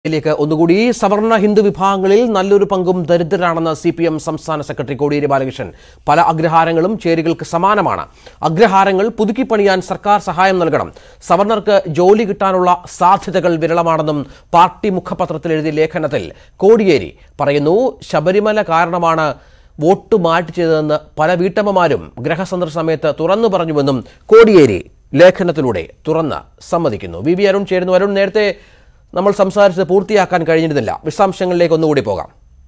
ിലേക്ക് ഒന്നുകൂടി സവർണ ഹിന്ദു വിഭാഗങ്ങളിൽ നല്ലൊരു പങ്കും ദരിദ്രരാണെന്ന് സി പി എം സംസ്ഥാന സെക്രട്ടറി കോടിയേരി ബാലകൃഷ്ണൻ പല അഗ്രഹാരങ്ങളും ചേരികൾക്ക് സമാനമാണ് അഗ്രഹാരങ്ങൾ പുതുക്കിപ്പണിയാൻ സർക്കാർ സഹായം നൽകണം സവർണർക്ക് ജോലി കിട്ടാനുള്ള സാധ്യതകൾ വിരളമാണെന്നും പാർട്ടി മുഖപത്രത്തിൽ എഴുതിയ ലേഖനത്തിൽ കോടിയേരി പറയുന്നു ശബരിമല കാരണമാണ് വോട്ട് മാറ്റി ചെയ്തതെന്ന് പല വീട്ടമ്മമാരും ഗ്രഹസന്ദർശന സമയത്ത് തുറന്നു പറഞ്ഞുവെന്നും കോടിയേരി ലേഖനത്തിലൂടെ തുറന്ന് സമ്മതിക്കുന്നു വി വി അരുൺ ചേരുന്നു അരുൺ നേരത്തെ നമ്മൾ സംസാരിച്ചത് പൂർത്തിയാക്കാൻ കഴിഞ്ഞിരുന്നില്ല വിശദാംശങ്ങളിലേക്ക് ഒന്നുകൂടി പോകാം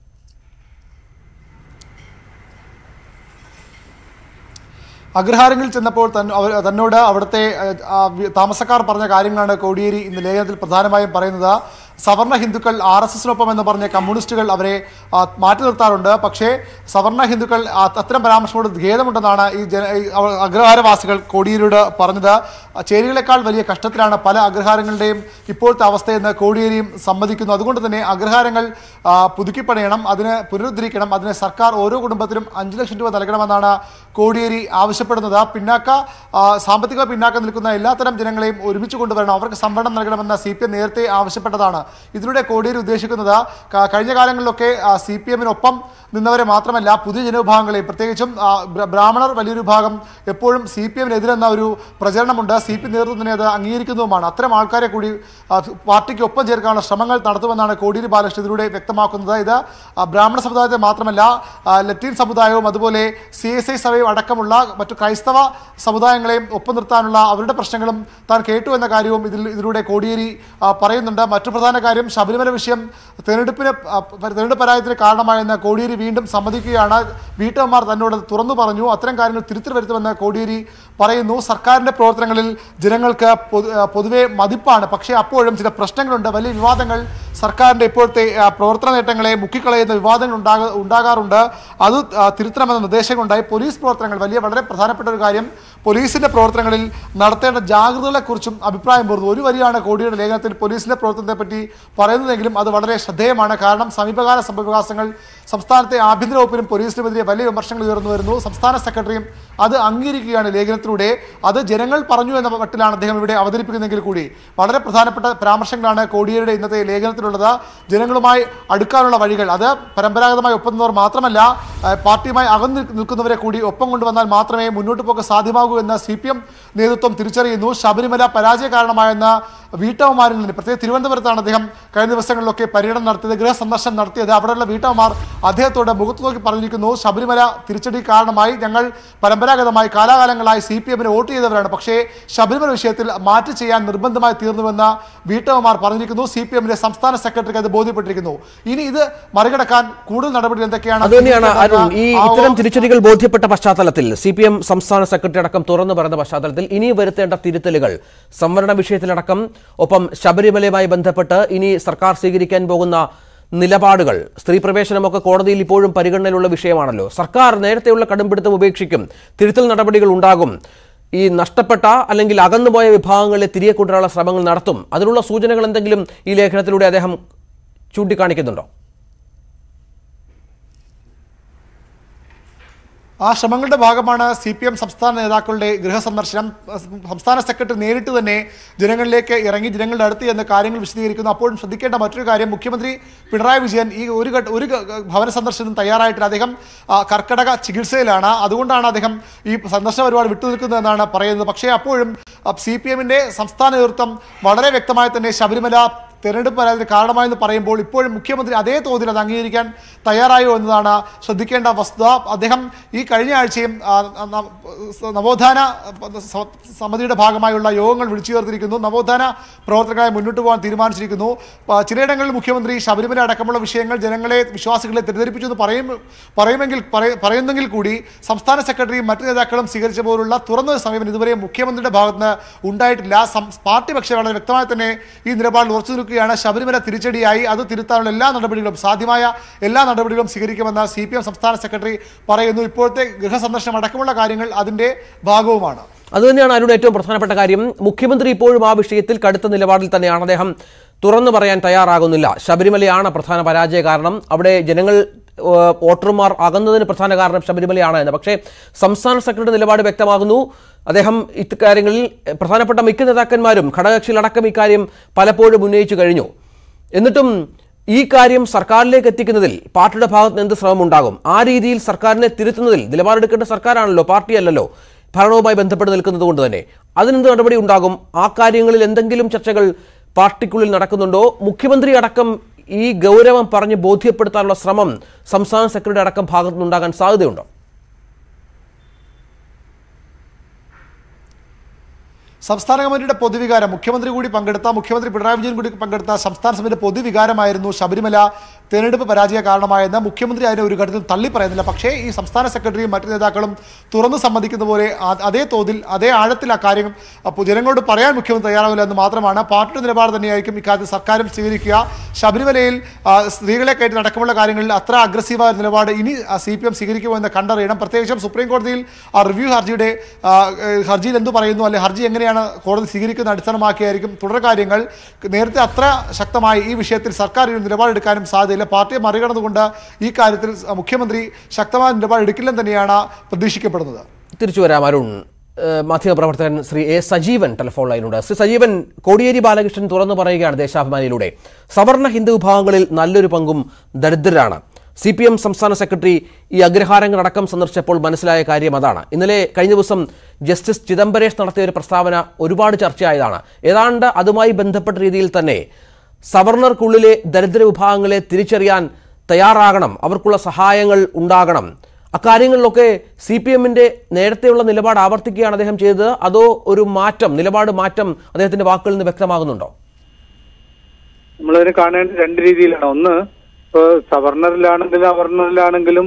അഗ്രഹാരങ്ങളിൽ ചെന്നപ്പോൾ തൻ- അവർ- തന്നോട് അവിടുത്തെ ഏഹ്, ആ, വി- താമസക്കാർ പറഞ്ഞ കാര്യങ്ങളാണ് കോടിയേരി ഇന്ന് ലേഖനത്തിൽ പ്രധാനമായും പറയുന്നത് സവർണ ഹിന്ദുക്കൾ ആർ എസ് എസിനൊപ്പം എന്ന് പറഞ്ഞ കമ്മ്യൂണിസ്റ്റുകൾ അവരെ ആ, മാറ്റി നിർത്താറുണ്ട് പക്ഷേ സവർണ ഹിന്ദുക്കൾ ആ, അത്തരം പരാമർശങ്ങളോട് ഖേദമുണ്ടെന്നാണ് ഈ ജന ഈ അവ- അഗ്രഹാരവാസികൾ കോടിയേരിയോട് പറഞ്ഞത് ആ, ചേരികളെക്കാൾ വലിയ കഷ്ടത്തിലാണ് പല അഗ്രഹാരങ്ങളുടെയും ഇപ്പോഴത്തെ അവസ്ഥയെന്ന് കോടിയേരിയും സമ്മതിക്കുന്നു അതുകൊണ്ട് തന്നെ അഗ്രഹാരങ്ങൾ ആ, പുതുക്കിപ്പണിയണം അതിന് പുനരുദ്ധരിക്കണം അതിന് സർക്കാർ ഓരോ കുടുംബത്തിനും അഞ്ച് ലക്ഷം രൂപ നൽകണമെന്നാണ് കോടിയേരി ആവശ്യപ്പെടുന്നത് പിന്നാക്ക ആ, സാമ്പത്തിക പിന്നാക്കം നിൽക്കുന്ന എല്ലാത്തരം ജനങ്ങളെയും ഒരുമിച്ച് കൊണ്ടുവരണം അവർക്ക് സംവരണം നൽകണമെന്ന് സി പി എം നേരത്തെ ആവശ്യപ്പെട്ടതാണ് ഇതിലൂടെ കോടിയേരി ഉദ്ദേശിക്കുന്നത് ക- കഴിഞ്ഞ കാലങ്ങളിലൊക്കെ സി പി എമ്മിനൊപ്പം നിന്നവരെ മാത്രമല്ല പുതിയ ജനവിഭാഗങ്ങളെയും പ്രത്യേകിച്ചും ആ, ബ്ര- ബ്രാഹ്മണർ വലിയൊരു ഭാഗം എപ്പോഴും സി പി എമ്മിനെതിരെന്ന ഒരു പ്രചരണമുണ്ട് സി പി നേതൃത്വത്തിനെ അത് അംഗീകരിക്കുന്നതുമാണ് അത്തരം ആൾക്കാരെ കൂടി ആ, പാർട്ടിക്ക് ഒപ്പം ചേർക്കാനുള്ള ശ്രമങ്ങൾ നടത്തുമെന്നാണ് കോടിയേരി ബാലകൃഷ്ണൻ ഇതിലൂടെ വ്യക്തമാക്കുന്നത് ഇത് ആ, ബ്രാഹ്മണ സമുദായത്തെ മാത്രമല്ല ആ, ലത്തീൻ സമുദായവും അതുപോലെ സി എസ് ഐ സഭയും അടക്കമുള്ള മറ്റു ക്രൈസ്തവ സമുദായങ്ങളെയും ഒപ്പം നിർത്താനുള്ള അവരുടെ പ്രശ്നങ്ങളും താൻ കേട്ടു എന്ന കാര്യവും ഇതിൽ ഇതിലൂടെ കോടിയേരി ആ, പറയുന്നുണ്ട് മറ്റു പ്രധാന കാര്യം ശബരിമല വിഷയം തെരഞ്ഞെടുപ്പിന് ആ, തെരഞ്ഞെടുപ്പ് പരാജയത്തിന് കാരണമായെന്ന് കോടിയേരി വീണ്ടും സമ്മതിക്കുകയാണ് വീട്ടമ്മമാർ തന്നോട് തുറന്നു പറഞ്ഞു അത്തരം കാര്യങ്ങൾ തിരുത്തൽ വരുത്തുമെന്ന് കോടിയേരി പറയുന്നു സർക്കാരിന്റെ പ്രവർത്തനങ്ങളിൽ ജനങ്ങൾക്ക് പൊതു- ആ, പൊതുവെ മതിപ്പാണ് പക്ഷേ അപ്പോഴും ചില പ്രശ്നങ്ങളുണ്ട് വലിയ വിവാദങ്ങൾ സർക്കാരിന്റെ ഇപ്പോഴത്തെ ആ, പ്രവർത്തന നേട്ടങ്ങളെ മുക്കിക്കളയുന്ന വിവാദങ്ങൾ ഉണ്ടാക ഉണ്ടാകാറുണ്ട് അത് ആ, തിരുത്തണമെന്ന നിർദ്ദേശങ്ങളുണ്ടായി പോലീസ് പ്രവർത്തനങ്ങൾ വലിയ വളരെ പ്രധാനപ്പെട്ട ഒരു കാര്യം പോലീസിന്റെ പ്രവർത്തനങ്ങളിൽ നടത്തേണ്ട ജാഗ്രതകളെക്കുറിച്ചും അഭിപ്രായം പോർന്നു ഒരു വരിയാണ് കോടിയുടെ ലേഖനത്തിൽ പോലീസിന്റെ പ്രവർത്തനത്തെ പറ്റി പറയുന്നതെങ്കിലും അത് വളരെ ശ്രദ്ധേയമാണ് കാരണം സമീപകാല സംഭവവികാസങ്ങൾ സംസ്ഥാനത്തെ ആഭ്യന്തര വകുപ്പിനും പോലീസിനുമെതിരെ വലിയ വിമർശനങ്ങൾ ഉയർന്നു വരുന്നു സംസ്ഥാന സെക്രട്ടറിയും അത് അംഗീകരിക്കുകയാണ് ലേഖനത്തിലൂടെ അത് ജനങ്ങൾ പറഞ്ഞു എന്ന മട്ടിലാണ് അദ്ദേഹം ഇവിടെ അവതരിപ്പിക്കുന്നതെങ്കിൽ കൂടി വളരെ പ്രധാനപ്പെട്ട പരാമർശങ്ങളാണ് കോടിയേരിയുടെ ഇന്നത്തെ ലേഖനത്തിലുള്ളത് ജനങ്ങളുമായി അടുക്കാനുള്ള വഴികൾ അത് പരമ്പരാഗതമായി ഒപ്പം നിന്നവർ മാത്രമല്ല ആ, പാർട്ടിയുമായി അകന്നു നിൽക്ക് നിൽക്കുന്നവരെ കൂടി ഒപ്പം കൊണ്ടുവന്നാൽ മാത്രമേ മുന്നോട്ട് പോക്ക് സാധ്യമാകൂ എന്ന് സി പി എം നേതൃത്വം തിരിച്ചറിയുന്നു ശബരിമല പരാജയ കാരണമായെന്ന വീട്ടമ്മമാരിൽ നിന്ന് പ്രത്യേക തിരുവനന്തപുരത്താണ് അദ്ദേഹം കഴിഞ്ഞ ദിവസങ്ങളിലൊക്കെ പര്യടനം നടത്തിയത് ഗൃഹ സന്ദർശനം നടത്തിയത് അവിടെയുള്ള വീട്ടമ്മമാർ അദ്ദേഹത്തോട് മുഖത്ത് നോക്കി പറഞ്ഞിരിക്കുന്നു ശബരിമല തിരിച്ചടി കാരണമായി ഞങ്ങൾ പരമ്പരാഗതമായി കാലാകാലങ്ങളായി സി പി എമ്മിന് വോട്ട് ചെയ്തവരാണ് പക്ഷേ ശബരിമല വിഷയത്തിൽ മാറ്റി ചെയ്യാൻ നിർബന്ധമായി തീർന്നുവെന്ന് വീട്ടമ്മമാർ പറഞ്ഞിരിക്കുന്നു സി പി എമ്മിന്റെ സംസ്ഥാന സെക്രട്ടറിക്ക് അത് ബോധ്യപ്പെട്ടിരിക്കുന്നു ഇനി ഇത് മറികടക്കാൻ കൂടുതൽ നടപടികൾ എന്തൊക്കെയാണ് അതുതന്നെയാണ് അരുൺ ഈ ആ- ഇത്തരം തിരിച്ചടികൾ ബോധ്യപ്പെട്ട പശ്ചാത്തലത്തിൽ സി പി എം സംസ്ഥാന സെക്രട്ടറി അടക്കം തുറന്നു പറയുന്ന പശ്ചാത്തലത്തിൽ ഇനി വരുത്തേണ്ട തിരുത്തലുകൾ സംവരണ വിഷയത്തിലടക്കം ഒപ്പം ശബരിമലയുമായി ബന്ധപ്പെട്ട് ഇനി സർക്കാർ സ്വീകരിക്കാൻ പോകുന്ന നിലപാടുകൾ സ്ത്രീ പ്രവേശനമൊക്കെ കോടതിയിൽ ഇപ്പോഴും പരിഗണനയിലുള്ള വിഷയമാണല്ലോ സർക്കാർ നേരത്തെയുള്ള കടുംപിടുത്തം ഉപേക്ഷിക്കും തിരുത്തൽ നടപടികൾ ഉണ്ടാകും ഈ നഷ്ടപ്പെട്ട അല്ലെങ്കിൽ അകന്നുപോയ വിഭാഗങ്ങളെ തിരികെ കൊണ്ടുവരാനുള്ള ശ്രമങ്ങൾ നടത്തും അതിനുള്ള സൂചനകൾ എന്തെങ്കിലും ഈ ലേഖനത്തിലൂടെ അദ്ദേഹം ചൂണ്ടിക്കാണിക്കുന്നുണ്ടോ ആ ശ്രമങ്ങളുടെ ഭാഗമാണ് സി പി എം സംസ്ഥാന നേതാക്കളുടെ ഗൃഹസന്ദർശനം സംസ്ഥാന സെക്രട്ടറി നേരിട്ട് തന്നെ ജനങ്ങളിലേക്ക് ഇറങ്ങി ജനങ്ങളുടെ അടുത്ത് എന്ന് കാര്യങ്ങൾ വിശദീകരിക്കുന്നു അപ്പോഴും ശ്രദ്ധിക്കേണ്ട മറ്റൊരു കാര്യം മുഖ്യമന്ത്രി പിണറായി വിജയൻ ഈ ഒരു ഘട്ട ഒരു ഗ- ഗ- ഭവന സന്ദർശനം തയ്യാറായിട്ടില്ല അദ്ദേഹം ആ, കർക്കടക ചികിത്സയിലാണ് അതുകൊണ്ടാണ് അദ്ദേഹം ഈ സന്ദർശന പരിപാടി വിട്ടുനിൽക്കുന്നതെന്നാണ് പറയുന്നത് പക്ഷേ അപ്പോഴും സി പി എമ്മിന്റെ സംസ്ഥാന നേതൃത്വം വളരെ വ്യക്തമായി തന്നെ ശബരിമല തെരഞ്ഞെടുപ്പ് പരാജയത്തിന് കാരണമായെന്ന് പറയുമ്പോൾ ഇപ്പോഴും മുഖ്യമന്ത്രി അതേ തോതിൽ അത് അംഗീകരിക്കാൻ തയ്യാറായോ എന്നതാണ് ശ്രദ്ധിക്കേണ്ട വസ്തുത അദ്ദേഹം ഈ കഴിഞ്ഞ ആഴ്ചയും ആ, ന- നവോത്ഥാന സ- സമിതിയുടെ ഭാഗമായുള്ള യോഗങ്ങൾ വിളിച്ചു ചേർത്തിരിക്കുന്നു നവോത്ഥാന പ്രവർത്തകരായി മുന്നോട്ട് പോകാൻ തീരുമാനിച്ചിരിക്കുന്നു ആ, ചിലയിടങ്ങളിൽ മുഖ്യമന്ത്രി ശബരിമല അടക്കമുള്ള വിഷയങ്ങൾ ജനങ്ങളെ വിശ്വാസികളെ തെറ്റിദ്ധരിപ്പിച്ചു എന്ന് പറയും പറയുമെങ്കിൽ പറയ- പറയുന്നെങ്കിൽ കൂടി സംസ്ഥാന സെക്രട്ടറിയും മറ്റു നേതാക്കളും സ്വീകരിച്ച പോലുള്ള തുറന്ന സമീപനം ഇതുവരെ മുഖ്യമന്ത്രിയുടെ ഭാഗത്ത് നിന്ന് ഉണ്ടായിട്ടില്ല സം- പാർട്ടി പക്ഷേ വളരെ വ്യക്തമായി തന്നെ ഈ നിലപാടിൽ ഉറച്ചു നിൽക്കുകയാണ് ശബരിമല തിരിച്ചടിയായി അത് തിരുത്താനുള്ള എല്ലാ നടപടികളും സാധ്യമായ എല്ലാ നടപടികളും സ്വീകരിക്കുമെന്ന് സി പി എം സംസ്ഥാന സെക്രട്ടറി പറയുന്നു ഇപ്പോഴത്തെ ഗൃഹസന്ദർശനം അടക്കമുള്ള കാര്യങ്ങൾ അതിന്റെ ഭാഗവുമാണ് അതുതന്നെയാണ് അരുൺ ഏറ്റവും പ്രധാനപ്പെട്ട കാര്യം മുഖ്യമന്ത്രി ഇപ്പോഴും ആ വിഷയത്തിൽ കടുത്ത നിലപാടിൽ തന്നെയാണ് അദ്ദേഹം തുറന്നു പറയാൻ തയ്യാറാകുന്നില്ല ശബരിമലയാണ് പ്രധാന പരാജയ കാരണം അവിടെ ജനങ്ങൾ ഏഹ്, വോട്ടർമാർ അകന്നതിന് പ്രധാന കാരണം ശബരിമലയാണ് എന്ന് പക്ഷേ സംസ്ഥാന സെക്രട്ടറി നിലപാട് വ്യക്തമാകുന്നു അദ്ദേഹം ഇക്കാര്യങ്ങളിൽ പ്രധാനപ്പെട്ട മിക്ക നേതാക്കന്മാരും ഘടകകക്ഷികളടക്കം ഇക്കാര്യം പലപ്പോഴും ഉന്നയിച്ചു കഴിഞ്ഞു എന്നിട്ടും ഈ കാര്യം സർക്കാരിലേക്ക് എത്തിക്കുന്നതിൽ പാർട്ടിയുടെ ഭാഗത്ത് നിന്ന് എന്ത് ശ്രമം ഉണ്ടാകും ആ രീതിയിൽ സർക്കാരിനെ തിരുത്തുന്നതിൽ നിലപാടെടുക്കേണ്ട സർക്കാരാണല്ലോ പാർട്ടിയല്ലല്ലോ ഭരണവുമായി ബന്ധപ്പെട്ട് നിൽക്കുന്നത് കൊണ്ട് തന്നെ അതിനെന്ത് നടപടി ഉണ്ടാകും ആ കാര്യങ്ങളിൽ എന്തെങ്കിലും ചർച്ചകൾ പാർട്ടിക്കുള്ളിൽ നടക്കുന്നുണ്ടോ മുഖ്യമന്ത്രി അടക്കം ഈ ഗൗരവം പറഞ്ഞ് ബോധ്യപ്പെടുത്താനുള്ള ശ്രമം സംസ്ഥാന സെക്രട്ടറി അടക്കം ഭാഗത്തുനിന്നുണ്ടാകാൻ സാധ്യതയുണ്ടോ സംസ്ഥാന കമ്മിറ്റിയുടെ പൊതുവികാരം മുഖ്യമന്ത്രി കൂടി പങ്കെടുത്ത മുഖ്യമന്ത്രി പിണറായി വിജയൻ കൂടി പങ്കെടുത്ത സംസ്ഥാന സമിതിയുടെ പൊതുവികാരമായിരുന്നു ശബരിമല തെരഞ്ഞെടുപ്പ് പരാജയ കാരണമായെന്ന് മുഖ്യമന്ത്രി അതിനെ ഒരു ഘട്ടത്തിൽ തള്ളി പറയുന്നില്ല പക്ഷേ ഈ സംസ്ഥാന സെക്രട്ടറിയും മറ്റു നേതാക്കളും തുറന്നു സമ്മതിക്കുന്ന പോലെ ആ- അതേ തോതിൽ അതേ ആഴത്തിൽ ആ കാര്യം അപ്പോൾ ജനങ്ങളോട് പറയാൻ മുഖ്യമന്ത്രി തയ്യാറാവില്ല എന്ന് മാത്രമാണ് പാർട്ടിയുടെ നിലപാട് തന്നെയായിരിക്കും ഇക്കാര്യത്തിൽ സർക്കാരും സ്വീകരിക്കുക ശബരിമലയിൽ ആ, സ്ത്രീകളെ കയറ്റി നടക്കമുള്ള കാര്യങ്ങളിൽ അത്ര അഗ്രസീവായ ഒരു നിലപാട് ഇനി സി പി എം സ്വീകരിക്കുമോ എന്ന് കണ്ടറിയണം പ്രത്യേകിച്ചും സുപ്രീം കോടതിയിൽ ആ റിവ്യൂ ഹർജിയുടെ ആ, ഏഹ്, ഹർജിയിൽ എന്ത് പറയുന്നു അല്ലെ ഹർജി എങ്ങനെയാണ് കോടതി സ്വീകരിക്കുന്ന അടിസ്ഥാനമാക്കിയായിരിക്കും തുടർ കാര്യങ്ങൾ നേരത്തെ അത്ര ശക്തമായി ഈ വിഷയത്തിൽ സർക്കാർ ഒരു നിലപാടെടുക്കാനും സാധ്യതയില്ല പാർട്ടിയെ മറികടന്നുകൊണ്ട് ഈ കാര്യത്തിൽ മുഖ്യമന്ത്രി ശക്തമായ നിലപാടെടുക്കില്ലെന്ന് തന്നെയാണ് പ്രതീക്ഷിക്കപ്പെടുന്നത് തിരിച്ചു വരാം അരുൺ ഏഹ് മാധ്യമപ്രവർത്തകൻ ശ്രീ എ സജീവൻ ടെലിഫോൺ ലൈനുണ്ട് ശ്രീ സജീവൻ കോടിയേരി ബാലകൃഷ്ണൻ തുറന്നു പറയുകയാണ് ദേശാഭിമാനിയിലൂടെ സവർണ ഹിന്ദു വിഭാഗങ്ങളിൽ നല്ലൊരു പങ്കും ദരിദ്രരാണ് സി പി എം സംസ്ഥാന സെക്രട്ടറി ഈ അഗ്രഹാരങ്ങളടക്കം സന്ദർശിച്ചപ്പോൾ മനസ്സിലായ കാര്യം അതാണ് ഇന്നലെ കഴിഞ്ഞ ദിവസം ജസ്റ്റിസ് ചിദംബരേഷ് നടത്തിയ ഒരു പ്രസ്താവന ഒരുപാട് ചർച്ചയായതാണ് ഏതാണ്ട് അതുമായി ബന്ധപ്പെട്ട രീതിയിൽ തന്നെ സവർണർക്കുള്ളിലെ ദരിദ്ര വിഭാഗങ്ങളെ തിരിച്ചറിയാൻ തയ്യാറാകണം അവർക്കുള്ള സഹായങ്ങൾ ഉണ്ടാകണം അക്കാര്യങ്ങളിലൊക്കെ സി പി എമ്മിന്റെ നേരത്തെയുള്ള നിലപാട് ആവർത്തിക്കുകയാണ് അദ്ദേഹം ചെയ്തത് അതോ ഒരു മാറ്റം നിലപാട് മാറ്റം അദ്ദേഹത്തിന്റെ വാക്കുകളിൽ നിന്ന് വ്യക്തമാകുന്നുണ്ടോ നമ്മളതിനെ കാണേണ്ട രണ്ട് രീതിയിലാണ് ഒന്ന് ഇപ്പൊ സവർണറിലാണെങ്കിലും അവർണറിലാണെങ്കിലും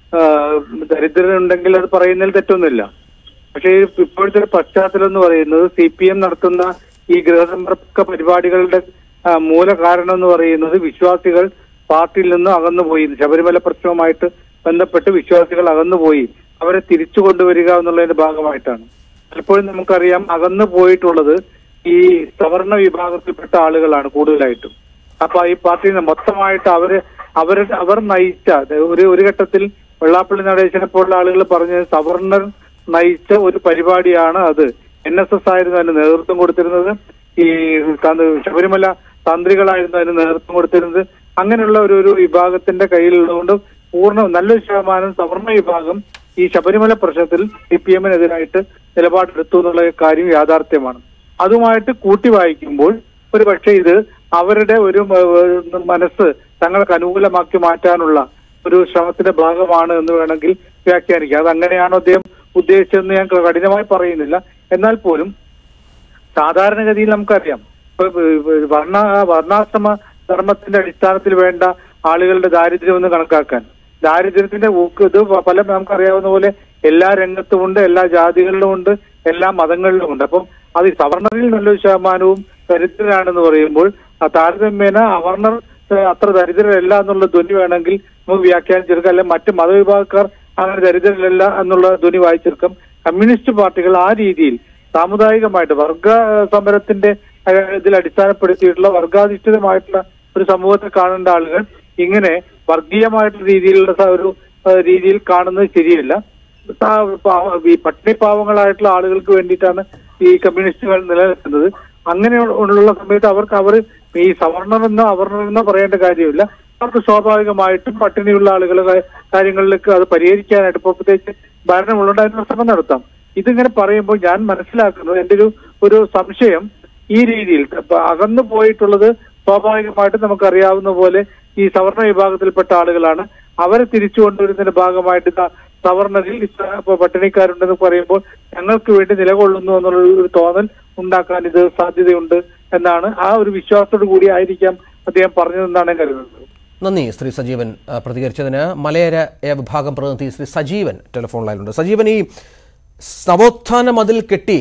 ദരിദ്രരുണ്ടെങ്കിൽ അത് പറയുന്നതിൽ തെറ്റൊന്നുമില്ല പക്ഷേ ഈ ഇപ്പോഴത്തെ ഒരു പശ്ചാത്തലം എന്ന് പറയുന്നത് സി പി എം നടത്തുന്ന ഈ ഗൃഹസമ്പർക്ക പരിപാടികളുടെ ആ, മൂല കാരണം എന്ന് പറയുന്നത് വിശ്വാസികൾ പാർട്ടിയിൽ നിന്ന് അകന്നുപോയി ശബരിമല പ്രശ്നവുമായിട്ട് ബന്ധപ്പെട്ട് വിശ്വാസികൾ അകന്നുപോയി അവരെ തിരിച്ചു കൊണ്ടുവരിക എന്നുള്ളതിന്റെ ഭാഗമായിട്ടാണ് പലപ്പോഴും നമുക്കറിയാം അകന്നു പോയിട്ടുള്ളത് ഈ സവർണ വിഭാഗത്തിൽപ്പെട്ട ആളുകളാണ് കൂടുതലായിട്ടും അപ്പൊ ഈ പാർട്ടി മൊത്തമായിട്ട് അവര് അവര് അവർ നയിച്ച ഒരു ഒരു ഘട്ടത്തിൽ വെള്ളാപ്പള്ളി നടേശനെ പോലുള്ള ആളുകൾ പറഞ്ഞത് സവർണർ നയിച്ച ഒരു പരിപാടിയാണ് അത് എൻ എസ് എസ് ആയിരുന്നു അതിന് നേതൃത്വം കൊടുത്തിരുന്നത് ഈ തന്ത്ര- ശബരിമല തന്ത്രികളായിരുന്നു അതിന് നേതൃത്വം കൊടുത്തിരുന്നത് അങ്ങനെയുള്ള ഒരു ഒരു വിഭാഗത്തിന്റെ കയ്യിലുള്ളതുകൊണ്ട് പൂർണ്ണ നല്ലൊരു ശതമാനം സവർണ വിഭാഗം ഈ ശബരിമല പ്രശ്നത്തിൽ സി പി എമ്മിനെതിരായിട്ട് നിലപാടെടുത്തു എന്നുള്ള കാര്യം യാഥാർത്ഥ്യമാണ് അതുമായിട്ട് കൂട്ടി വായിക്കുമ്പോൾ ഒരു പക്ഷേ ഇത് അവരുടെ ഒരു ഏഹ്, മനസ്സ് തങ്ങൾക്ക് അനുകൂലമാക്കി മാറ്റാനുള്ള ഒരു ശ്രമത്തിന്റെ ഭാഗമാണ് എന്ന് വേണമെങ്കിൽ വ്യാഖ്യാനിക്കാം അത് അങ്ങനെയാണോ അദ്ദേഹം ഉദ്ദേശിച്ചതെന്ന് ഞാൻ കഠിനമായി പറയുന്നില്ല എന്നാൽ പോലും സാധാരണഗതിയിൽ നമുക്കറിയാം ഇപ്പൊ വർണ്ണ വർണ്ണാശ്രമ ധർമ്മത്തിന്റെ അടിസ്ഥാനത്തിൽ വേണ്ട ആളുകളുടെ ദാരിദ്ര്യം ഒന്ന് കണക്കാക്കാൻ ദാരിദ്ര്യത്തിന്റെ ഊക്ക് ഇത് പല നമുക്കറിയാവുന്ന പോലെ എല്ലാ രംഗത്തും ഉണ്ട് എല്ലാ ജാതികളിലും ഉണ്ട് എല്ലാ മതങ്ങളിലും ഉണ്ട് അപ്പം അത് ഈ സവർണറിൽ നല്ലൊരു ശതമാനവും ദരിദ്രരാണെന്ന് പറയുമ്പോൾ ആ താരതമ്യേന അവർണർ ഏഹ്, അത്ര ദരിദ്രരല്ല എന്നുള്ള ധ്വനി വേണമെങ്കിൽ നമുക്ക് വ്യാഖ്യാനിച്ചെടുക്കാം അല്ലെങ്കിൽ മറ്റ് മതവിഭാഗക്കാർ അങ്ങനെ ദരിദ്രരല്ല എന്നുള്ള ധ്വനി വായിച്ചെടുക്കാം കമ്മ്യൂണിസ്റ്റ് പാർട്ടികൾ ആ രീതിയിൽ സാമുദായികമായിട്ട് വർഗ ഏഹ്, സമരത്തിന്റെ ഏഹ്, ഇതിൽ അടിസ്ഥാനപ്പെടുത്തിയിട്ടുള്ള വർഗാധിഷ്ഠിതമായിട്ടുള്ള ഒരു സമൂഹത്തെ കാണേണ്ട ആളുകൾ ഇങ്ങനെ വർഗീയമായിട്ടുള്ള രീതിയിലുള്ള സ- ഒരു ഏഹ്, രീതിയിൽ കാണുന്നത് ശരിയല്ല സാ- പാവ- ഈ പട്ടിണി പാവങ്ങളായിട്ടുള്ള ആളുകൾക്ക് വേണ്ടിയിട്ടാണ് ഈ കമ്മ്യൂണിസ്റ്റുകൾ നിലനിൽക്കുന്നത് അങ്ങനെ ഉള്ള സമയത്ത് അവർക്ക് അവർ ഈ സവർണരെന്നോ അവർണരെന്നോ പറയേണ്ട കാര്യമില്ല അവർക്ക് സ്വാഭാവികമായിട്ടും പട്ടിണിയുള്ള ആളുകളെ കാ- കാര്യങ്ങളിലേക്ക് അത് പരിഹരിക്കാനായിട്ട് ഇപ്പോൾ പ്രത്യേകിച്ച് ഭരണമുള്ളതുകൊണ്ട് അതിനുള്ള ശ്രമം നടത്താം ഇതിങ്ങനെ പറയുമ്പോൾ ഞാൻ മനസ്സിലാക്കുന്നത് എന്റെ ഒരു ഒരു സംശയം ഈ രീതിയിൽ ഇപ്പൊ അകന്നു പോയിട്ടുള്ളത് സ്വാഭാവികമായിട്ടും നമുക്കറിയാവുന്ന പോലെ ഈ സവർണ വിഭാഗത്തിൽപ്പെട്ട ആളുകളാണ് അവരെ തിരിച്ചു കൊണ്ടുവരുന്നതിന്റെ ഭാഗമായിട്ട് ഇതാ സവർണരിൽ ഇത്ര ഇപ്പൊ പട്ടിണിക്കാരുണ്ടെന്ന് പറയുമ്പോൾ ഞങ്ങൾക്ക് വേണ്ടി നിലകൊള്ളുന്നു എന്നുള്ള ഒരു തോന്നൽ ഉണ്ടാക്കാൻ ഇത് സാധ്യതയുണ്ട് എന്നാണ് ആ ഒരു വിശ്വാസത്തോടു കൂടി ആയിരിക്കാം അദ്ദേഹം പറഞ്ഞതെന്നാണ് ഞാൻ കരുതുന്നത് നന്ദി ശ്രീ സജീവൻ ആ, പ്രതികരിച്ചതിന് മലയര എ വിഭാഗം പ്രതിനിധി ശ്രീ സജീവൻ ടെലിഫോൺ ലൈനിലുണ്ട് സജീവൻ ഈ നവോത്ഥാന മതിൽ കെട്ടി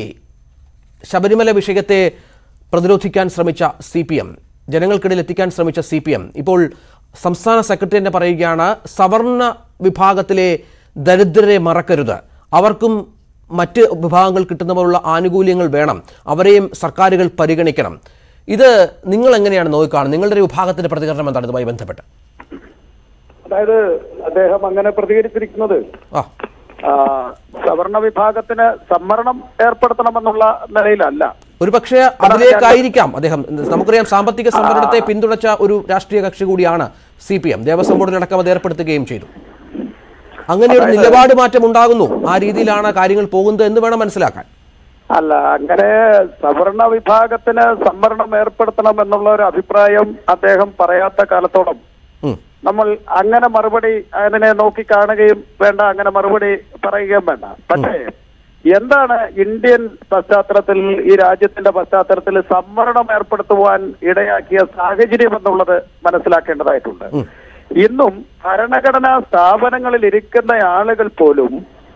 ശബരിമല വിഷയത്തെ പ്രതിരോധിക്കാൻ ശ്രമിച്ച സി പി എം ജനങ്ങൾക്കിടയിൽ എത്തിക്കാൻ ശ്രമിച്ച സി പി എം ഇപ്പോൾ സംസ്ഥാന സെക്രട്ടറി തന്നെ പറയുകയാണ് സവർണ വിഭാഗത്തിലെ ദരിദ്രരെ മറക്കരുത് അവർക്കും മറ്റ് വിഭാഗങ്ങൾ കിട്ടുന്ന പോലുള്ള ആനുകൂല്യങ്ങൾ വേണം അവരെയും സർക്കാരുകൾ പരിഗണിക്കണം ഇത് നിങ്ങൾ എങ്ങനെയാണ് നോക്കിക്കാണുന്നത് നിങ്ങളുടെ ഒരു വിഭാഗത്തിന്റെ പ്രതികരണം എന്താണ് ഇതുമായി ബന്ധപ്പെട്ട് അതായത് അദ്ദേഹം അങ്ങനെ പ്രതികരിച്ചിരിക്കുന്നത് ആ ആ, സവർണ വിഭാഗത്തിന് സംവരണം ഏർപ്പെടുത്തണമെന്നുള്ള നിലയിലല്ല ഒരുപക്ഷെ അതിലേക്കായിരിക്കാം അദ്ദേഹം നമുക്കറിയാം സാമ്പത്തിക സംവരണത്തെ പിന്തുണച്ച ഒരു രാഷ്ട്രീയ കക്ഷി കൂടിയാണ് സി പി എം ദേവസ്വം ബോർഡിലടക്കം അത് ഏർപ്പെടുത്തുകയും ചെയ്തു അങ്ങനെ ഒരു നിലപാട് മാറ്റം ഉണ്ടാകുന്നു ആ രീതിയിലാണ് കാര്യങ്ങൾ പോകുന്നത് എന്ന് വേണം മനസ്സിലാക്കാൻ അല്ല അങ്ങനെ സവർണ വിഭാഗത്തിന് സംവരണം ഏർപ്പെടുത്തണം എന്നുള്ള ഒരു അഭിപ്രായം അദ്ദേഹം പറയാത്ത കാലത്തോളം ഉം. നമ്മൾ അങ്ങനെ മറുപടി അതിനെ നോക്കി കാണുകയും വേണ്ട അങ്ങനെ മറുപടി പറയുകയും വേണ്ട പക്ഷേ എന്താണ് ഇന്ത്യൻ പശ്ചാത്തലത്തിൽ ഈ രാജ്യത്തിന്റെ പശ്ചാത്തലത്തിൽ സംവരണം ഏർപ്പെടുത്തുവാൻ ഇടയാക്കിയ സാഹചര്യം എന്നുള്ളത് മനസ്സിലാക്കേണ്ടതായിട്ടുണ്ട് ഇന്നും ഭരണഘടനാ സ്ഥാപനങ്ങളിൽ ഇരിക്കുന്ന ആളുകൾ പോലും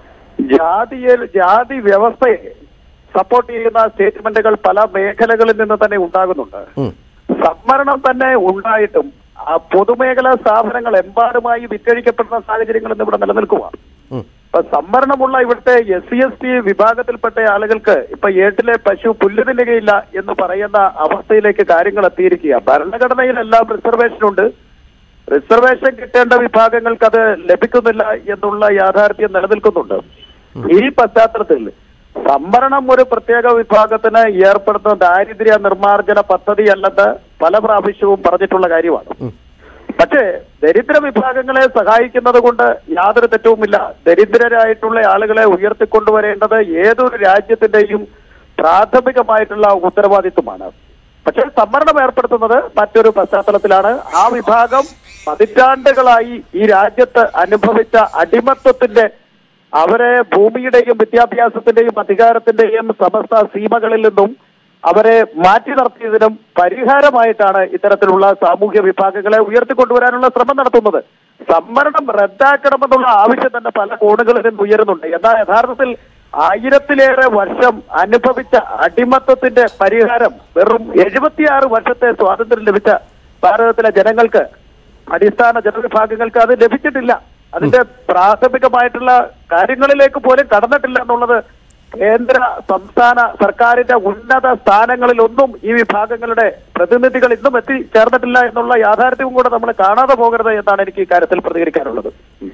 ജാതിയെ ജാതി വ്യവസ്ഥയെ സപ്പോർട്ട് ചെയ്യുന്ന സ്റ്റേറ്റ്മെന്റുകൾ പല മേഖലകളിൽ നിന്ന് തന്നെ ഉണ്ടാകുന്നുണ്ട് ഉം. സംവരണം തന്നെ ഉണ്ടായിട്ടും ആ പൊതുമേഖലാ സ്ഥാപനങ്ങൾ എമ്പാടുമായി വിറ്റഴിക്കപ്പെടുന്ന സാഹചര്യങ്ങൾ ഇന്ന് ഇവിടെ നിലനിൽക്കുക ഉം. ഇപ്പൊ സംവരണമുള്ള ഇവിടുത്തെ എസ് സി എസ് ടി വിഭാഗത്തിൽപ്പെട്ട ആളുകൾക്ക് ഇപ്പൊ ഏട്ടിലെ പശു പുല്ല് തിന്നുകയില്ല എന്ന് പറയുന്ന അവസ്ഥയിലേക്ക് കാര്യങ്ങൾ എത്തിയിരിക്കുക ഭരണഘടനയിലെല്ലാം റിസർവേഷൻ ഉണ്ട് റിസർവേഷൻ കിട്ടേണ്ട വിഭാഗങ്ങൾക്ക് അത് ലഭിക്കുന്നില്ല എന്നുള്ള യാഥാർത്ഥ്യം നിലനിൽക്കുന്നുണ്ട് ഈ പശ്ചാത്തലത്തിൽ സംവരണം ഒരു പ്രത്യേക വിഭാഗത്തിന് ഏർപ്പെടുത്തുന്ന ദാരിദ്ര്യ നിർമ്മാർജ്ജന പദ്ധതിയല്ലെന്ന് പല പ്രാവശ്യവും പറഞ്ഞിട്ടുള്ള കാര്യമാണ് പക്ഷേ ദരിദ്ര വിഭാഗങ്ങളെ സഹായിക്കുന്നത് കൊണ്ട് യാതൊരു തെറ്റവുമില്ല ദരിദ്രരായിട്ടുള്ള ആളുകളെ ഉയർത്തിക്കൊണ്ടുവരേണ്ടത് ഏതൊരു രാജ്യത്തിന്റെയും പ്രാഥമികമായിട്ടുള്ള ഉത്തരവാദിത്വമാണ് പക്ഷേ സംവരണം ഏർപ്പെടുത്തുന്നത് മറ്റൊരു പശ്ചാത്തലത്തിലാണ് ആ വിഭാഗം പതിറ്റാണ്ടുകളായി ഈ രാജ്യത്ത് അനുഭവിച്ച അടിമത്വത്തിന്റെ അവരെ ഭൂമിയുടെയും വിദ്യാഭ്യാസത്തിന്റെയും അധികാരത്തിന്റെയും സമസ്ത സീമകളിൽ നിന്നും അവരെ മാറ്റി നിർത്തിയതിനും പരിഹാരമായിട്ടാണ് ഇത്തരത്തിലുള്ള സാമൂഹ്യ വിഭാഗങ്ങളെ ഉയർത്തിക്കൊണ്ടുവരാനുള്ള ശ്രമം നടത്തുന്നത് സംവരണം റദ്ദാക്കണമെന്നുള്ള ആവശ്യം തന്നെ പല കോണുകളിൽ നിന്ന് ഉയരുന്നുണ്ട് എന്നാൽ യഥാർത്ഥത്തിൽ ആയിരത്തിലേറെ വർഷം അനുഭവിച്ച അടിമത്വത്തിന്റെ പരിഹാരം വെറും എഴുപത്തിയാറ് വർഷത്തെ സ്വാതന്ത്ര്യം ലഭിച്ച ഭാരതത്തിലെ ജനങ്ങൾക്ക് അടിസ്ഥാന ജനവിഭാഗങ്ങൾക്ക് അത് ലഭിച്ചിട്ടില്ല അതിന്റെ പ്രാഥമികമായിട്ടുള്ള കാര്യങ്ങളിലേക്ക് പോലും കടന്നിട്ടില്ല എന്നുള്ളത് കേന്ദ്ര സംസ്ഥാന സർക്കാരിന്റെ ഉന്നത സ്ഥാനങ്ങളിലൊന്നും ഈ വിഭാഗങ്ങളുടെ പ്രതിനിധികൾ ഇന്നും എത്തിച്ചേർന്നിട്ടില്ല എന്നുള്ള യാഥാർത്ഥ്യവും കൂടെ നമ്മൾ കാണാതെ പോകരുത് എന്നാണ് എനിക്ക് ഈ കാര്യത്തിൽ പ്രതികരിക്കാനുള്ളത്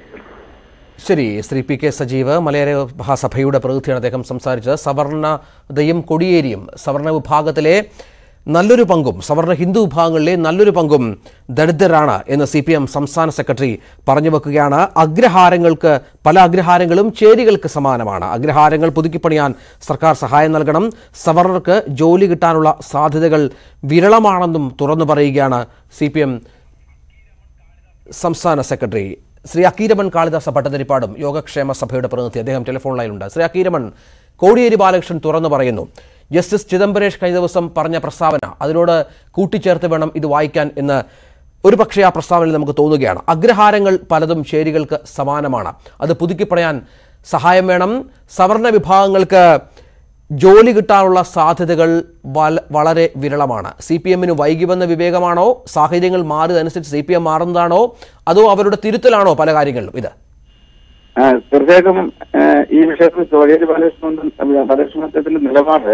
ശരി ശ്രീ പി കെ സജീവ് മലയാള മഹാസഭയുടെ പ്രതിനിധിയാണ് അദ്ദേഹം സംസാരിച്ചത് സവർണതയും കൊടിയേരിയും സവർണ വിഭാഗത്തിലെ നല്ലൊരു പങ്കും സവർണ ഹിന്ദു വിഭാഗങ്ങളിലെ നല്ലൊരു പങ്കും ദരിദ്രരാണ് എന്ന് സി പി എം സംസ്ഥാന സെക്രട്ടറി പറഞ്ഞു വെക്കുകയാണ് അഗ്രഹാരങ്ങൾക്ക് പല അഗ്രഹാരങ്ങളും ചേരികൾക്ക് സമാനമാണ് അഗ്രഹാരങ്ങൾ പുതുക്കിപ്പണിയാൻ സർക്കാർ സഹായം നൽകണം സവർണർക്ക് ജോലി കിട്ടാനുള്ള സാധ്യതകൾ വിരളമാണെന്നും തുറന്നു പറയുകയാണ് സി പി എം സംസ്ഥാന സെക്രട്ടറി ശ്രീ അക്കീരമൺ കാളിദാസ ഭട്ടതിരിപ്പാടും യോഗക്ഷേമ സഭയുടെ പ്രതിനിധി അദ്ദേഹം ടെലിഫോൺ ലൈനിലുണ്ട് ശ്രീ അക്കീരമൺ കോടിയേരി ബാലകൃഷ്ണൻ തുറന്നു പറയുന്നു ജസ്റ്റിസ് ചിദംബരേഷ് കഴിഞ്ഞ ദിവസം പറഞ്ഞ പ്രസ്താവന അതിനോട് കൂട്ടിച്ചേർത്ത് വേണം ഇത് വായിക്കാൻ എന്ന് ഒരു പക്ഷേ ആ പ്രസ്താവനയിൽ നമുക്ക് തോന്നുകയാണ് അഗ്രഹാരങ്ങൾ പലതും ചേരികൾക്ക് സമാനമാണ് അത് പുതുക്കിപ്പണയാൻ സഹായം വേണം സവർണ വിഭാഗങ്ങൾക്ക് ജോലി കിട്ടാനുള്ള സാധ്യതകൾ വല- വളരെ വിരളമാണ് സി പി എമ്മിന് വൈകി വന്ന വിവേകമാണോ സാഹചര്യങ്ങൾ മാറിയതനുസരിച്ച് സി പി എം മാറുന്നതാണോ അതോ അവരുടെ തിരുത്തലാണോ പല കാര്യങ്ങളിലും ഇത് ആ, തീർച്ചയായിട്ടും ആ, ഈ വിഷയത്തിൽ കോടിയേരി ബാലകൃഷ്ണൻ ബാലകൃഷ്ണത്തിന്റെ നിലപാട്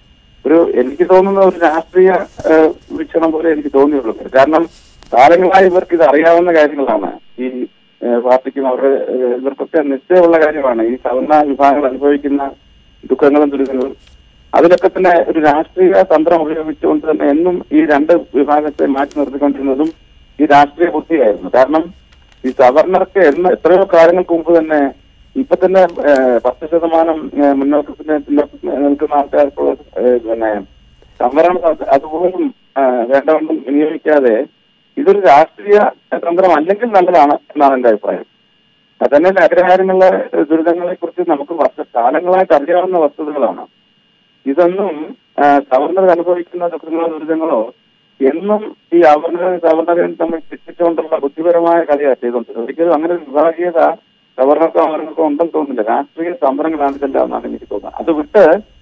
ഒരു എനിക്ക് തോന്നുന്ന ഒരു രാഷ്ട്രീയ ആ, വീക്ഷണം പോലെ എനിക്ക് തോന്നിയുള്ളൂ കാരണം കാലങ്ങളായി ഇവർക്ക് ഇത് അറിയാവുന്ന കാര്യങ്ങളാണ് ഈ ആ, പാർട്ടിക്കും അവരുടെ ആ, ഇവർക്കൊക്കെ നിശ്ചയമുള്ള കാര്യമാണ് ഈ സവർണ വിഭാഗങ്ങൾ അനുഭവിക്കുന്ന ദുഃഖങ്ങളും ദുരിതങ്ങളും അതിലൊക്കെ തന്നെ ഒരു രാഷ്ട്രീയ തന്ത്രം ഉപയോഗിച്ചുകൊണ്ട് തന്നെ എന്നും ഈ രണ്ട് വിഭാഗത്തെ മാറ്റി നിർത്തിക്കൊണ്ടിരുന്നതും ഈ രാഷ്ട്രീയ ബുദ്ധിയായിരുന്നു കാരണം ഈ സവർണർക്ക് എന്ന് എത്രയോ കാലങ്ങൾക്ക് മുമ്പ് തന്നെ ഇപ്പൊ തന്നെ ഏഹ്, പത്ത് ശതമാനം ഏഹ്, മുന്നോക്കത്തിന് പിന്നോക്കം നിൽക്കുന്ന ആൾക്കാർക്കുള്ള ഏഹ്, പിന്നെ സംവരണം അത് അതുപോലും ഏഹ്, വേണ്ടവണ്ണം വിനിയോഗിക്കാതെ ഇതൊരു രാഷ്ട്രീയ തന്ത്രം അല്ലെങ്കിൽ നല്ലതാണ് എന്നാണ് എന്റെ അഭിപ്രായം അത് തന്നെ അഗ്രഹാരങ്ങളിലെ ദുരിതങ്ങളെ കുറിച്ച് നമുക്ക് വർഷ കാലങ്ങളായിട്ട് അറിയാവുന്ന വസ്തുതകളാണ് ഇതൊന്നും ആ, സവർണർ അനുഭവിക്കുന്ന ദുഃഖങ്ങളോ ദുരിതങ്ങളോ എന്നും ഈ അവർണ സവർണരും തമ്മിൽ തെറ്റിച്ചുകൊണ്ടുള്ള ബുദ്ധിപരമായ കളിയാണ് ചെയ്തുകൊണ്ടിരുന്നത് ഒരിക്കലും അങ്ങനെ ഒരു വിഭാഗീയത സവർണർക്കോ അവർണർക്കോ ഉണ്ടെന്ന് തോന്നുന്നില്ല രാഷ്ട്രീയ സമരങ്ങളാണ് ഇതെല്ലാം എന്നാണ് എനിക്ക് തോന്നുന്നത് അത് വിട്ട്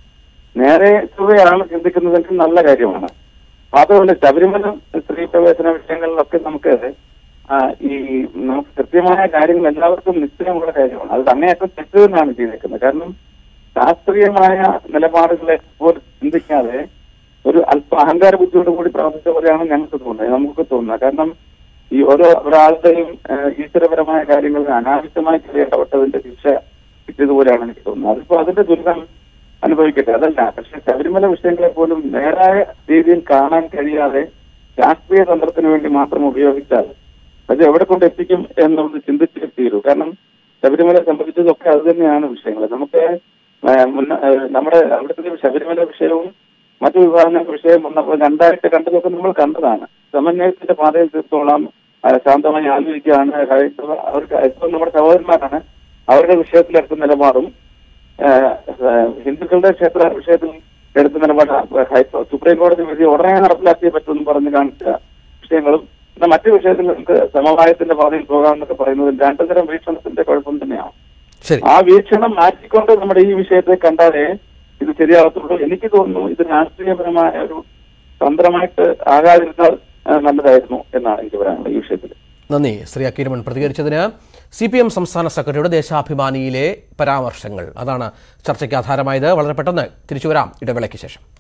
നേരെ ചൊവ്വയാണ് ചിന്തിക്കുന്നതെങ്കിൽ നല്ല കാര്യമാണ് മാത്രമല്ല ശബരിമല സ്ത്രീ പ്രവേശന വിഷയങ്ങളിലൊക്കെ നമുക്ക് ആ, ഈ നമുക്ക് കൃത്യമായ കാര്യങ്ങൾ എല്ലാവർക്കും നിശ്ചയമുള്ള കാര്യമാണ് അത് അങ്ങേയറ്റം തെറ്റ് തന്നെയാണ് ചെയ്തേക്കുന്നത് കാരണം ശാസ്ത്രീയമായ നിലപാടുകളെ പോലും ചിന്തിക്കാതെ ഒരു അല്പ അഹങ്കാര ബുദ്ധിയോട് കൂടി പ്രവർത്തിച്ച പോലെയാണ് ഞങ്ങൾക്ക് തോന്നുന്നത് നമുക്ക് തോന്നുന്നത് കാരണം ഈ ഓരോ ഒരാളുടെയും ഏഹ്, ഈശ്വരപരമായ കാര്യങ്ങളിൽ അനാവശ്യമായി ചെറിയ ഇടപെട്ടതിന്റെ ശിക്ഷ കിട്ടിയതുപോലെയാണ് എനിക്ക് തോന്നുന്നത് അതിപ്പോ അതിന്റെ ദുരിതം അനുഭവിക്കട്ടെ അതല്ല പക്ഷെ ശബരിമല വിഷയങ്ങളെ പോലും നേരായ രീതിയിൽ കാണാൻ കഴിയാതെ രാഷ്ട്രീയ തന്ത്രത്തിന് വേണ്ടി മാത്രം ഉപയോഗിച്ചാൽ അത് എവിടെ കൊണ്ട് എത്തിക്കും എന്നുള്ളത് ചിന്തിച്ചേ തീരൂ കാരണം ശബരിമല സംബന്ധിച്ചതൊക്കെ അത് തന്നെയാണ് വിഷയങ്ങൾ നമുക്ക് ആ, മുന്ന- ആ, നമ്മുടെ അവിടുത്തെ ശബരിമല വിഷയവും മറ്റു വിഭാഗങ്ങളുടെ വിഷയം വന്നപ്പോൾ രണ്ടായിട്ട് കണ്ടതൊക്കെ നമ്മൾ കണ്ടതാണ് സമന്വയത്തിന്റെ പാതയിൽ തീർത്തോളാം ആ, ശാന്തമായി ആലോചിക്കുകയാണ് ക്രൈസ്തവ അവർക്ക് ഇപ്പം നമ്മുടെ സഹോദരന്മാരാണ് അവരുടെ വിഷയത്തിലെടുത്ത നിലപാടും ആ, ആ, ഹിന്ദുക്കളുടെ ക്ഷേത്ര വിഷയത്തിൽ എടുത്ത നിലപാട് ഹൈക്കോ- സുപ്രീം കോടതി വിധി ഉടനെ നടപ്പിലാക്കിയേ പറ്റുമെന്ന് പറഞ്ഞ് കാണിച്ച വിഷയങ്ങളും എന്നാൽ മറ്റു വിഷയത്തിൽ നമുക്ക് സമവായത്തിന്റെ പാതയിൽ പോകാമെന്നൊക്കെ പറയുന്നത് രണ്ടു തരം വീക്ഷണത്തിന്റെ കുഴപ്പം തന്നെയാണ് ശരി ആ വീക്ഷണം മാറ്റിക്കൊണ്ട് നമ്മുടെ ഈ വിഷയത്തെ കണ്ടാലേ ഇത് ശരിയാകത്തുള്ളൂ എനിക്ക് തോന്നുന്നു ഇത് രാഷ്ട്രീയപരമായ ഒരു തന്ത്രമായിട്ട് ആകാതിരുന്നാൽ ആ, നല്ലതായിരുന്നു എന്നാണ് എനിക്ക് പറയാനുള്ളത് ഈ വിഷയത്തിൽ നന്ദി ശ്രീ അക്കീരമൺ പ്രതികരിച്ചതിന് സി പി എം സംസ്ഥാന സെക്രട്ടറിയുടെ ദേശാഭിമാനിയിലെ പരാമർശങ്ങൾ അതാണ് ചർച്ചയ്ക്ക് ആധാരമായത് വളരെ പെട്ടെന്ന് തിരിച്ചു വരാം ഇടവേളയ്ക്ക് ശേഷം